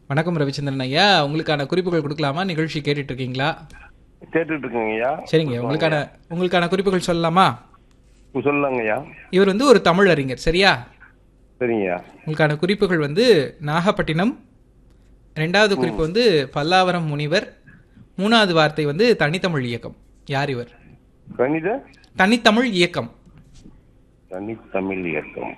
வணக்கம் ரவிச்சந்திரன் ஐயா உங்களுக்கான குறிப்புகள் கொடுக்கலாமா நிகழ்ச்சி கேட்டுட்டு இருக்கீங்களா கேட்டுட்டு இருக்கேங்க ஐயா சரிங்க உங்களுக்கான உங்களுக்கான குறிப்புகள் சொல்லலாமா சொல்லலாங்க ஐயா இவர் வந்து ஒரு தமிழ் அறிஞர் சரியா சரிங்க ஐயா உங்களுக்கான குறிப்புகள் வந்து நாகப்பட்டினம் ரெண்டாவது குறிப்பு வந்து பல்லாவரம் முனிவர் மூணாவது வார்த்தை வந்து தனித்தமிழ் இயக்கம் யார் இவர் கணித தனித்தமிழ் இயக்கம் தனித்தமிழ் இயக்கம்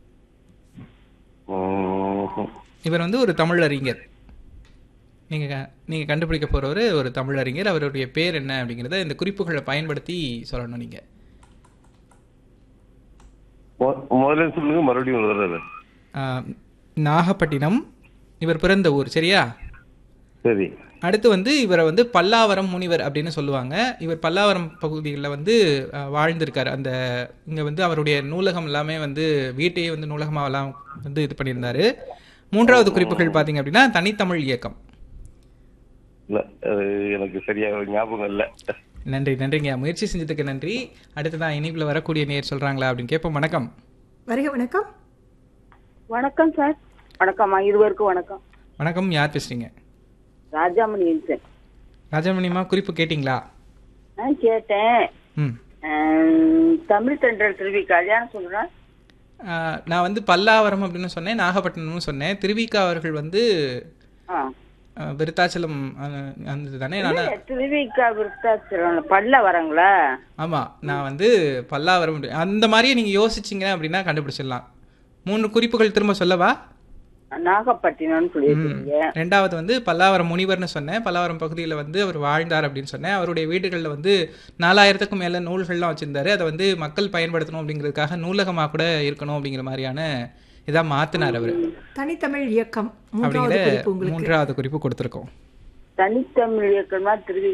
ம்ஹும். இவர் வந்து ஒரு தமிழ் அறிஞர் நீங்க க- நீங்க கண்டுபிடிக்க போறவர் ஒரு தமிழ் அறிஞர் அவருடைய பேர் என்ன அப்படிங்கறத இந்த குறிப்புகளை பயன்படுத்தி சொல்லணும் நீங்க மொ- முதல்ல சொல்லுங்க மறுபடியும் ஒரு தடவை. ஆஹ், நாகப்பட்டினம் இவர் பிறந்த ஊர் சரியா சரி அடுத்து வந்து இவரை வந்து பல்லாவரம் முனிவர் அப்படின்னு சொல்லுவாங்க இவர் பல்லாவரம் பகுதிகளில் வந்து அஹ், வாழ்ந்திருக்காரு அந்த இங்கே வந்து அவருடைய நூலகம் எல்லாமே வந்து வீட்டையே வந்து நூலகமாகலாம் வந்து இது பண்ணியிருந்தாரு மூன்றாவது குறிப்புகள் பார்த்தீங்க அப்படின்னா தனித்தமிழ் இயக்கம் இல்ல அது எனக்கு சரியா ஞாபகம் இல்ல நன்றி நன்றிங்க முயற்சி செஞ்சதுக்கு நன்றி அடுத்ததான் இனிப்பில் வரக்கூடிய நேர் சொல்கிறாங்களா அப்படின்னு கேட்போம் வணக்கம் வருக வணக்கம் வணக்கம் சார் வணக்கம்மா இருவருக்கும் வணக்கம் வணக்கம் யார் பேசுறீங்க ராஜாமணி சார் ராஜமணிமா குறிப்பு கேட்டிங்களா நான் கேட்டேன் ம் ஆம், தமிழ் தென்றல் திருவி கல்யாணம் சொல்றேன் ஆஹ், நான் வந்து பல்லாவரம் அப்படின்னு சொன்னேன் நாகப்பட்டினம்னு சொன்னேன் திருவிக்கா அவர்கள் வந்து ஆ அஹ், விருத்தாச்சலம் அஹ், அந்த தானே நான் திருவிக்கா விருத்தாச்சலம் பல்ல வரங்களா ஆமா நான் வந்து பல்லாவரம் அப்படி- அந்த மாதிரியே நீங்க யோசிச்சீங்க அப்படின்னா கண்டுபிடிச்சிடலாம் மூணு குறிப்புகள் திரும்ப சொல்லவா நாகப்பட்டினம்னு சொல்லியிருக்கீங்க ரெண்டாவது வந்து பல்லாவரம் முனிவர்னு சொன்னேன் பல்லாவரம் பகுதியில் வந்து அவர் வாழ்ந்தார் அப்படின்னு சொன்னேன் அவருடைய வீடுகளில் வந்து நாலாயிரத்துக்கும் மேல நூல்கள்லாம் வச்சிருந்தாரு அதை வந்து மக்கள் பயன்படுத்தணும் அப்படிங்கிறதுக்காக நூலகமாக கூட இருக்கணும் அப்படிங்கிற மாதிரியான இதா மாத்தினார் அவர் தனித்தமிழ் இயக்கம் மூன்றாவது அப்படிங்கிற குறிப்பு உங்களுக்கு மூன்றாவது குறிப்பு கொடுத்துருக்கோம் தனித்தமிழ் இயக்கமா திருவி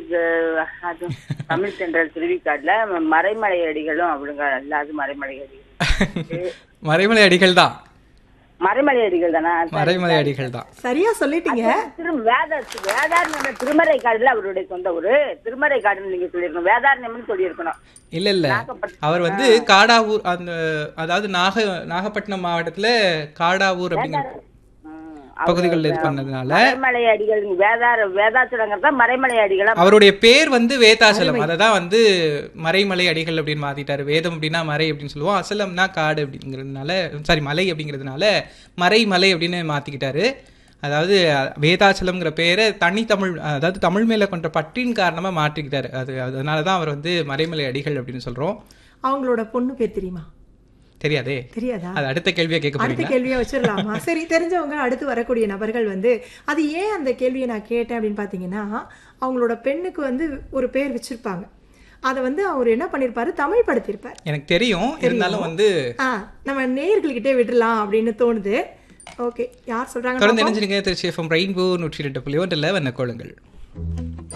அது தமிழ் தென்றல் திருவிக்காடுல மறைமலை அடிகளும் அப்படிங்க அல்லாது மறைமலை அடிகள் மறைமலை அடிகள் தான் மறைமலை அடிகள் தானா மறைமலை அடிகள் தான் சரியா சொல்லிட்டீங்க திரு வேத வேதாரண்யம் திருமறை காடுல அவருடைய சொந்த ஊரு திருமறை காடுன்னு நீங்க சொல்லிருக்கணும் வேதாரண்யம்னு சொல்லியிருக்கணும் இல்ல இல்ல அவர் வந்து காடாவூர் அந்த அதாவது நாக நாகப்பட்டினம் மாவட்டத்துல காடாவூர் அப்படிங்கிற ம், பகுதிகளில் இது பண்ணதுனால மறைமலை அடிகள் வேதார வேதாச்சலங்கிறதா மறைமலை அடிகளா அவருடைய பேர் வந்து வேதாசலம் அதை தான் வந்து மறைமலை அடிகள் அப்படின்னு மாத்திட்டாரு வேதம் அப்படின்னா மறை அப்படின்னு சொல்லுவோம் அசலம்னா காடு அப்படிங்கிறதுனால சாரி மலை அப்படிங்கிறதுனால மறைமலை அப்படின்னு மாத்திக்கிட்டாரு அதாவது வேதாச்சலம்ங்கிற பேரை தனி தமிழ் அதாவது தமிழ் மேல கொண்ட பற்றின் காரணமா மாற்றிக்கிட்டாரு அது அதனால தான் அவர் வந்து மறைமலை அடிகள் அப்படின்னு சொல்றோம் அவங்களோட பொண்ணு பேர் தெரியுமா தெரியாதே தெரியாதா அது அடுத்த கேள்வியா கேட்க அடுத்த போறீங்களா கேள்வியா வச்சிடலாமா சரி தெரிஞ்சவங்க அடுத்து வரக்கூடிய நபர்கள் வந்து அது ஏன் அந்த கேள்வியை நான் கேட்டேன் அப்படின்னு பார்த்தீங்கன்னா அவங்களோட பெண்ணுக்கு வந்து ஒரு பேர் வச்சிருப்பாங்க அதை வந்து அவர் என்ன பண்ணியிருப்பாரு தமிழ் படுத்தியிருப்பார் எனக்கு தெரியும் இருந்தாலும் வந்து ஆ நம்ம நேயர்கள்கிட்டே விடலாம் அப்படின்னு தோணுது ஓகே யார் சொல்றாங்க தொடர்ந்து இணைஞ்சிருங்க திருச்சி எஃப்எம் ரெயின்போ நூற்றி ரெண்டு புள்ளி ஒன்றில் வண்ண கோளுங்கள்